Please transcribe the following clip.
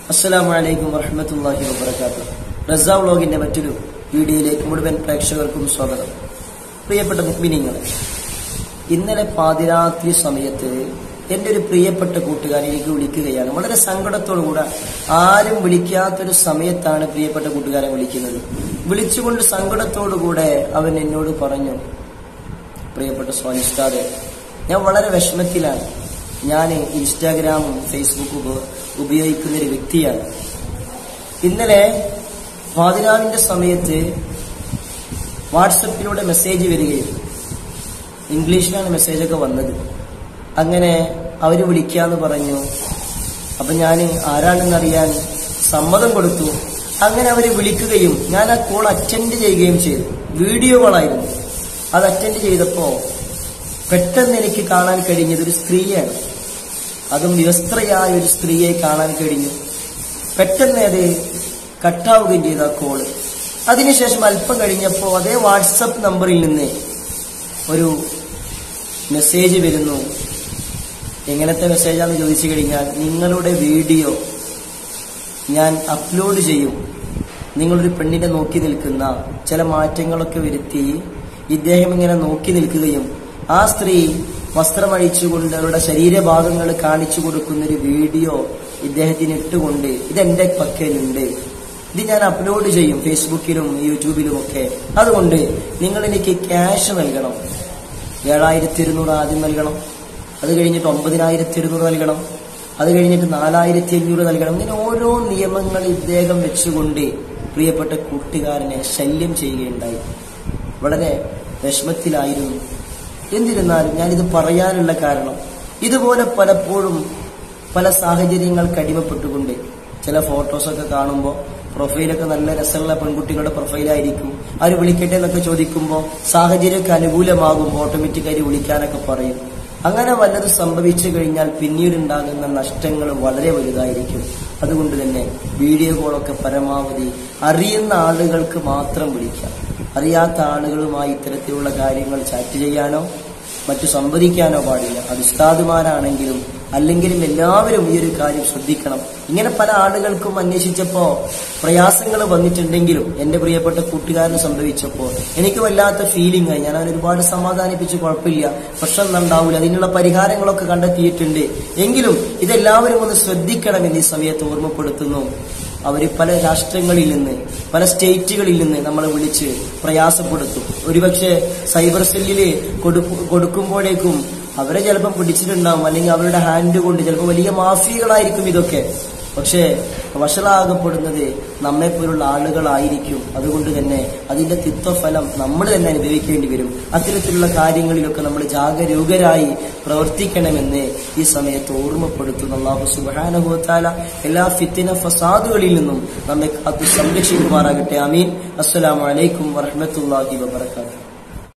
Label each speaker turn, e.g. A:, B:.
A: അസ്സലാമു അലൈക്കും വറഹ്മത്തുള്ളാഹി വബറകാതുഹു റസ വ്ലോഗിന്റെ മറ്റൊരു വീഡിയോയിലേക്ക് മുഴുവൻ പ്രേക്ഷകർക്കും സ്വാഗതം പ്രിയപ്പെട്ട മുഗ്മിനിങ്ങളെ ഇന്നലെ പാതിരാത്രി സമയത്ത് എന്റെ ഒരു പ്രിയപ്പെട്ട കൂട്ടുകാരൻ എനിക്ക് വിളിക്കുകയാണ് വളരെ സങ്കടത്തോടു കൂടെ ആരും വിളിക്കാത്തൊരു സമയത്താണ് പ്രിയപ്പെട്ട കൂട്ടുകാരൻ വിളിക്കുന്നത് വിളിച്ചുകൊണ്ട് സങ്കടത്തോടുകൂടെ അവൻ എന്നോട് പറഞ്ഞു പ്രിയപ്പെട്ട സ്വാനിഷ്ഠാതെ ഞാൻ വളരെ വിഷമത്തിലാണ് ഞാൻ ഇൻസ്റ്റാഗ്രാമും ഫേസ്ബുക്കും ഉപ- ഉപയോഗിക്കുന്ന ഒരു വ്യക്തിയാണ് ഇന്നലെ പാതിരാവിന്റെ സമയത്ത് വാട്സപ്പിലൂടെ മെസ്സേജ് വരികയും ഇംഗ്ലീഷിലാണ് മെസ്സേജൊക്കെ വന്നത് അങ്ങനെ അവര് വിളിക്കാന്ന് പറഞ്ഞു അപ്പൊ ഞാൻ ആരാണെന്നറിയാൻ സമ്മതം കൊടുത്തു അങ്ങനെ അവര് വിളിക്കുകയും ഞാൻ ആ കോൾ അറ്റൻഡ് ചെയ്യുകയും ചെയ്തു വീഡിയോ കോളായിരുന്നു അത് അറ്റൻഡ് ചെയ്തപ്പോ പെട്ടെന്ന് എനിക്ക് കാണാൻ കഴിഞ്ഞത് ഒരു സ്ത്രീയാണ് അതും വ്യവസ്ത്രയായ ഒരു സ്ത്രീയെ കാണാൻ കഴിഞ്ഞു പെട്ടെന്ന് അത് കട്ടാവുകയും ചെയ്തു ആ കോള് അതിനുശേഷം അല്പം കഴിഞ്ഞപ്പോൾ അതേ വാട്സപ്പ് നമ്പറിൽ നിന്ന് ഒരു മെസ്സേജ് വരുന്നു എങ്ങനത്തെ മെസ്സേജാന്ന് ചോദിച്ചു കഴിഞ്ഞാൽ നിങ്ങളുടെ വീഡിയോ ഞാൻ അപ്ലോഡ് ചെയ്യും നിങ്ങളൊരു പെണ്ണിനെ നോക്കി നിൽക്കുന്ന ചില മാറ്റങ്ങളൊക്കെ വരുത്തി ഇദ്ദേഹം ഇങ്ങനെ നോക്കി നിൽക്കുകയും ആ സ്ത്രീ വസ്ത്രമഴിച്ചുകൊണ്ട് അവരുടെ ശരീരഭാഗങ്ങൾ കാണിച്ചു കൊടുക്കുന്ന ഒരു വീഡിയോ ഇദ്ദേഹത്തിന് ഇട്ടുകൊണ്ട് ഇതെന്റെ പക്കലുണ്ട് ഇത് ഞാൻ അപ്ലോഡ് ചെയ്യും ഫേസ്ബുക്കിലും യൂട്യൂബിലും ഒക്കെ അതുകൊണ്ട് നിങ്ങൾ എനിക്ക് ക്യാഷ് നൽകണം ഏഴായിരത്തി ഇരുന്നൂറ് ആദ്യം നൽകണം അത് കഴിഞ്ഞിട്ട് ഒമ്പതിനായിരത്തി ഇരുന്നൂറ് നൽകണം അത് കഴിഞ്ഞിട്ട് നാലായിരത്തി അഞ്ഞൂറ് നൽകണം ഇങ്ങനെ ഓരോ നിയമങ്ങൾ ഇദ്ദേഹം വെച്ചുകൊണ്ട് പ്രിയപ്പെട്ട കൂട്ടുകാരനെ ശല്യം ചെയ്യുകയുണ്ടായി വളരെ വിഷമത്തിലായിരുന്നു എന്നിരുന്നാലും ഞാനിത് പറയാനുള്ള കാരണം ഇതുപോലെ പലപ്പോഴും പല സാഹചര്യങ്ങൾക്ക് അടിമപ്പെട്ടുകൊണ്ട് ചില ഫോട്ടോസൊക്കെ കാണുമ്പോൾ പ്രൊഫൈലൊക്കെ നല്ല രസമുള്ള പെൺകുട്ടികളുടെ പ്രൊഫൈലായിരിക്കും അവർ വിളിക്കട്ടെ എന്നൊക്കെ ചോദിക്കുമ്പോൾ സാഹചര്യമൊക്കെ അനുകൂലമാകുമ്പോൾ ഓട്ടോമാറ്റിക്കായി വിളിക്കാനൊക്കെ പറയും അങ്ങനെ വല്ലത് സംഭവിച്ചു കഴിഞ്ഞാൽ പിന്നീട് ഉണ്ടാകുന്ന നഷ്ടങ്ങൾ വളരെ വലുതായിരിക്കും അതുകൊണ്ട് തന്നെ വീഡിയോ കോളൊക്കെ പരമാവധി അറിയുന്ന ആളുകൾക്ക് മാത്രം വിളിക്കാം അറിയാത്ത ആളുകളുമായി ഇത്തരത്തിലുള്ള കാര്യങ്ങൾ ചാറ്റ് ചെയ്യാനോ മറ്റു സംവദിക്കാനോ പാടില്ല അത് ഉസ്താദുമാരാണെങ്കിലും അല്ലെങ്കിലും എല്ലാവരും ഈ ഒരു കാര്യം ശ്രദ്ധിക്കണം ഇങ്ങനെ പല ആളുകൾക്കും അന്വേഷിച്ചപ്പോ പ്രയാസങ്ങൾ വന്നിട്ടുണ്ടെങ്കിലും എന്റെ പ്രിയപ്പെട്ട കൂട്ടുകാരന് സംഭവിച്ചപ്പോ എനിക്ക് വല്ലാത്ത ഫീലിംഗ് ആയി ഞാൻ അവനെ ഒരുപാട് സമാധാനിപ്പിച്ച് കുഴപ്പമില്ല പ്രശ്നം ഉണ്ടാവില്ല അതിനുള്ള പരിഹാരങ്ങളൊക്കെ കണ്ടെത്തിയിട്ടുണ്ട് എങ്കിലും ഇതെല്ലാവരും ഒന്ന് ശ്രദ്ധിക്കണമെന്ന് ഈ സമയത്ത് ഓർമ്മപ്പെടുത്തുന്നു അവർ പല രാഷ്ട്രങ്ങളിൽ നിന്ന് പല സ്റ്റേറ്റുകളിൽ നിന്ന് നമ്മളെ വിളിച്ച് പ്രയാസപ്പെടുത്തും ഒരുപക്ഷെ സൈബർ സെല്ലില് കൊടുക്കു- കൊടുക്കുമ്പോഴേക്കും അവരെ ചിലപ്പം പിടിച്ചിട്ടുണ്ടാവും അല്ലെങ്കിൽ അവരുടെ ഹാൻഡ് കൊണ്ട് ചിലപ്പോൾ വലിയ മാഫിയകളായിരിക്കും ഇതൊക്കെ പക്ഷേ വഷളാകപ്പെടുന്നത് നമ്മെപ്പോലുള്ള ആളുകളായിരിക്കും അതുകൊണ്ട് തന്നെ അതിന്റെ തിത്വഫലം നമ്മൾ തന്നെ അനുഭവിക്കേണ്ടി വരും അത്തരത്തിലുള്ള കാര്യങ്ങളിലൊക്കെ നമ്മൾ ജാഗരൂകരായി പ്രവർത്തിക്കണമെന്ന് ഈ സമയത്ത് ഓർമ്മപ്പെടുത്തുന്നു അള്ളാഹു സുബാനുഭവത്താല എല്ലാ ഫിത്തിന ഫസാദുകളിൽ നിന്നും നമ്മെ കാത്തു സംരക്ഷിക്കുമാറാകട്ടെ അമീൻ അസ്സലാമു അലൈക്കും വറഹ്മത്തുള്ളാഹി വബറകാതുഹു